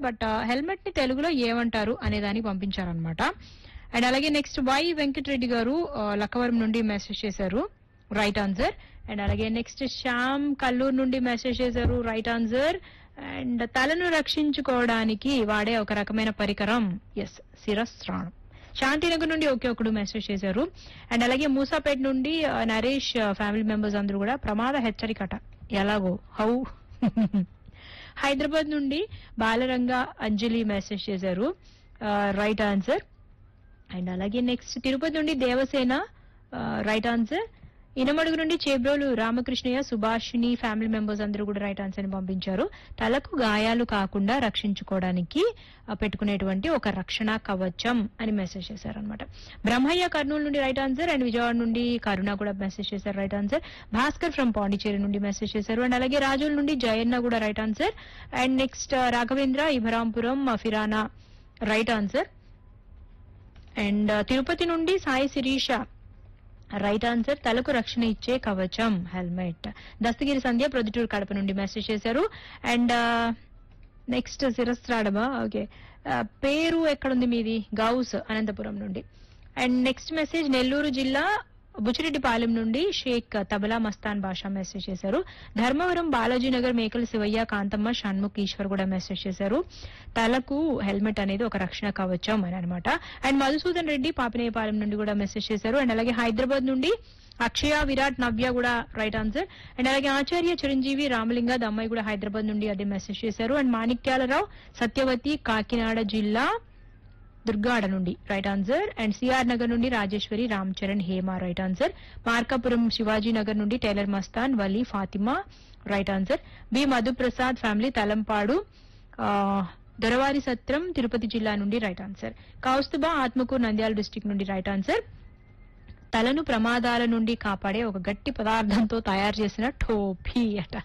but helmet ని తెలుగులో ఏమంటారు అనే దాన్ని పంపించారనమాట అండ్ అలాగే నెక్స్ట్ వై వెంకటరెడ్డి గారు ఆ, లక్కవరం నుండి మెసేజ్ చేశారు రైట్ ఆన్సర్ అండ్ అలాగే నెక్స్ట్ శ్యామ్ కల్లూరు నుండి మెసేజ్ చేశారు రైట్ ఆన్సర్ అండ్ తలను రక్షించుకోవడానికి వాడే ఒక రకమైన పరికరం ఎస్ శిరస్త్రాణం శాంతినగర్ నుండి ఒకే ఒకడు మెసేజ్ చేశారు అండ్ అలాగే మూసాపేట నుండి ఆ, నరేష్ ఫ్యామిలీ మెంబర్స్ అందరూ కూడా ప్రమాద హెచ్చరికట ఎలాగో హౌ హైదరాబాద్ నుండి బాలరంగ అంజలి మెసేజ్ చేశారు రైట్ ఆన్సర్ అండ్ అలాగే నెక్స్ట్ తిరుపతి నుండి దేవసేన రైట్ ఆన్సర్ ఇనమడుగు నుండి చేబ్రోలు రామకృష్ణయ్య సుభాషిణి ఫ్యామిలీ మెంబర్స్ అందరూ కూడా రైట్ ఆన్సర్ ని పంపించారు తలకు గాయాలు కాకుండా రక్షించుకోవడానికి ఆ, పెట్టుకునేటువంటి ఒక రక్షణ కవచం అని మెసేజ్ చేశారు అనమాట బ్రహ్మయ్య కర్నూలు నుండి రైట్ ఆన్సర్ అండ్ విజయవాడ నుండి కరుణ కూడా మెసేజ్ చేశారు right answer Bhaskar from Pondicherry నుండి మెసేజ్ చేశారు అండ్ అలాగే రాజుల నుండి జయన్న కూడా right answer and next Raghavendra Ibrahimpuram Firana right answer and Tirupati నుండి సాయి శిరీష రైట్ ఆన్సర్ తలకు రక్షణ ఇచ్చే కవచం హెల్మెట్ దస్తగిరి సంధ్య ప్రొద్దుటూరు కడప నుండి మెసేజ్ చేశారు అండ్ నెక్స్ట్ శిరస్త్రాడమా ఓకే పేరు ఎక్కడుంది మీది గౌస్ అనంతపురం నుండి అండ్ నెక్స్ట్ మెసేజ్ నెల్లూరు జిల్లా బుచ్చిరెడ్డిపాలెం నుండి షేక్ తబలా మస్తాన్ బాషా మెసేజ్ చేశారు ధర్మవరం బాలాజీ నగర్ మేకల శివయ్య కాంతమ్మ షణ్ముఖ్ ఈశ్వర్ కూడా మెసేజ్ చేశారు తలకు హెల్మెట్ అనేది ఒక రక్షణ కవచం అని అనమాట అండ్ మధుసూదన్ రెడ్డి పాపినేయపాలెం నుండి కూడా మెసేజ్ చేశారు అండ్ అలాగే హైదరాబాద్ నుండి అక్షయ విరాట్ నవ్య కూడా రైట్ ఆన్సర్ అండ్ అలాగే ఆచార్య చిరంజీవి రామలింగ దమ్మాయి కూడా హైదరాబాద్ నుండి అదే మెసేజ్ చేశారు అండ్ మాణిక్యాలరావు సత్యవతి కాకినాడ జిల్లా దుర్గాడ నుండి right answer and CR Nagar నుండి రాజేశ్వరి రామ్ చరణ్ హేమ రైట్ ఆన్సర్ మార్కాపురం శివాజీ నగర్ నుండి tailor Mastan Vali Fatima right answer B Madhuprasad family Talampadu ఆ, దొరవారి సత్రం తిరుపతి జిల్లా నుండి right answer Kaustubha Atmakur Nandyal district నుండి రైట్ ఆన్సర్ తలను ప్రమాదాల నుండి కాపాడే ఒక గట్టి పదార్థంతో తయారు చేసిన టోపీ అట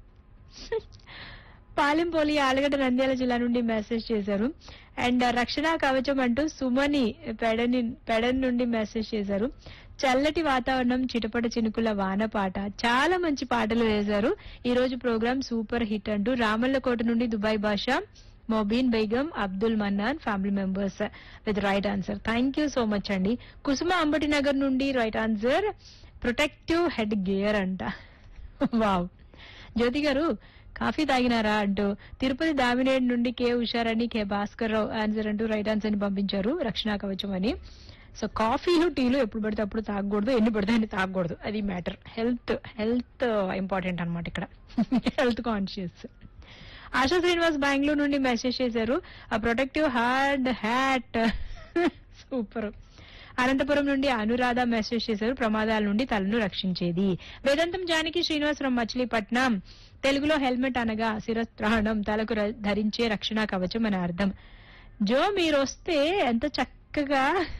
పాలెంపోలి ఆలగడ్డ నంద్యాల జిల్లా నుండి మెసేజ్ చేశారు అండ్ రక్షణ కవచం అంటూ సుమని పెడని పెడన్ నుండి మెసేజ్ చేశారు చల్లటి వాతావరణం చిటపట చినుకుల వాన పాట చాలా మంచి పాటలు వేశారు ఈ రోజు ప్రోగ్రామ్ సూపర్ హిట్ అంటూ రామల్లకోట నుండి Dubai Basha Mobeen Begum Abdul Mannan family members with right answer thank you so much అండి కుసుమ అంబటి నగర్ నుండి right answer protective head gear అంట వావ్ జ్యోతి గారు కాఫీ తాగినారా అంటూ తిరుపతి దామినేడు నుండి K Usharani K Bhaskar Rao answer అంటూ రైట్ ఆన్సర్ ని పంపించారు రక్షణ కవచం అని సో కాఫీలు టీలు ఎప్పుడు పడితే అప్పుడు తాగకూడదు ఎన్ని పడితే అన్ని తాగకూడదు అది మ్యాటర్ హెల్త్ హెల్త్ ఇంపార్టెంట్ అన్నమాట ఇక్కడ హెల్త్ కాన్షియస్ ఆశా శ్రీనివాస్ బెంగళూరు నుండి మెసేజ్ చేశారు ఆ protective hard hat super Anantapur నుండి అనురాధ మెసేజ్ చేశారు ప్రమాదాల నుండి తలను రక్షించేది వేదాంతం జానకి శ్రీనివాసరావు మచిలీపట్నం తెలుగులో హెల్మెట్ అనగా శిరస్త్రాణం తలకు ర- ధరించే రక్షణ కవచం అని అర్థం జో మీరు వస్తే ఎంత చక్కగా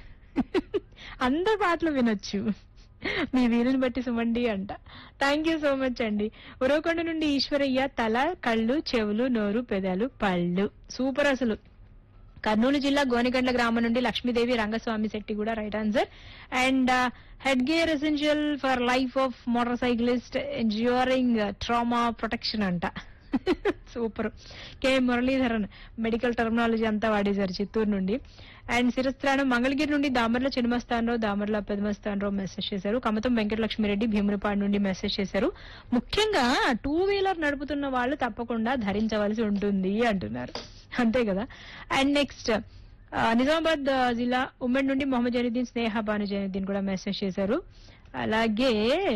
అందరి పాటలు వినొచ్చు మీ వీలుని బట్టి సుమండి అంట థ్యాంక్ యూ సో మచ్ అండి ఉరవకొండ నుండి ఈశ్వరయ్య తల కళ్ళు చెవులు నోరు పెదాలు పళ్ళు సూపర్ అసలు కర్నూలు జిల్లా గోనిగండ్ల గ్రామం నుండి లక్ష్మీదేవి రంగస్వామి శెట్టి కూడా right answer and head gear essential for life of motor cyclist ensuring trauma protection అంట super K Muralidharan medical terminology అంతా వాడేశారు చిత్తూరు నుండి అండ్ శిరస్త్రానం మంగళగిరి నుండి దామర్ల చినమస్తానరావు దామర్ల పెదమస్తానరావు మెసేజ్ చేశారు కమతం వెంకటలక్ష్మిరెడ్డి భీమునిపాడు నుండి మెసేజ్ చేశారు ముఖ్యంగా టూ వీలర్ నడుపుతున్న వాళ్ళు తప్పకుండా ధరించవలసి ఉంటుంది అంటున్నారు అంతే కదా అండ్ నెక్స్ట్ నిజామాబాద్ ఆ, జిల్లా ఉమ్మడి నుండి మొహమ్మద్ జైనుద్దీన్ స్నేహ భాను జైనుద్దీన్ కూడా మెసేజ్ చేశారు అలాగే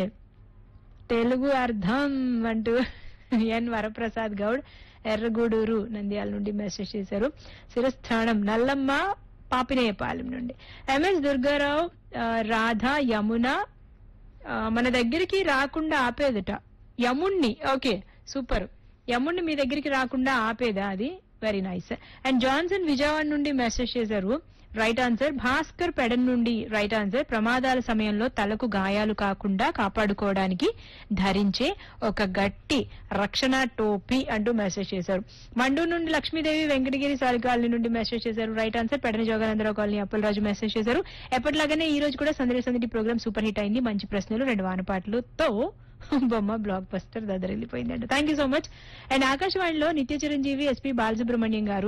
తెలుగు అర్థం అంటూ ఎన్ వరప్రసాద్ గౌడ్ ఎర్రగూడూరు నంద్యాల నుండి మెసేజ్ చేశారు శిరస్థానం నల్లమ్మ పాపినేయపాలెం నుండి ఎంఎస్ దుర్గారావు ఆ, రాధ యమున ఆ, మన దగ్గరికి రాకుండా ఆపేదట యముణ్ణి ఓకే సూపర్ యముణ్ణి మీ దగ్గరికి రాకుండా ఆపేదా అది very nice and Johnson Vijayawada నుండి మెసేజ్ చేశారు రైట్ ఆన్సర్ భాస్కర్ పెడన్ నుండి రైట్ ఆన్సర్ ప్రమాదాల సమయంలో తలకు గాయాలు కాకుండా కాపాడుకోవడానికి ధరించే ఒక గట్టి రక్షణ టోపీ అంటూ మెసేజ్ చేశారు మండూరు నుండి లక్ష్మీదేవి వెంకటగిరి సాలి కాలనీ నుండి మెసేజ్ చేశారు right answer Pedana Joganandarao colony Appalaraju message చేశారు ఎప్పటిలాగానే ఈ రోజు కూడా సందడి సందడి ప్రోగ్రామ్ సూపర్ హిట్ అయింది మంచి ప్రశ్నలు రెండు వానపాటలతో బొమ్మ బ్లాక్ బస్టర్ దద్దరిల్లిపోయిందండి thank you so much and ఆకాశవాణిలో నిత్య చిరంజీవి ఎస్పీ బాలసుబ్రహ్మణ్యం గారు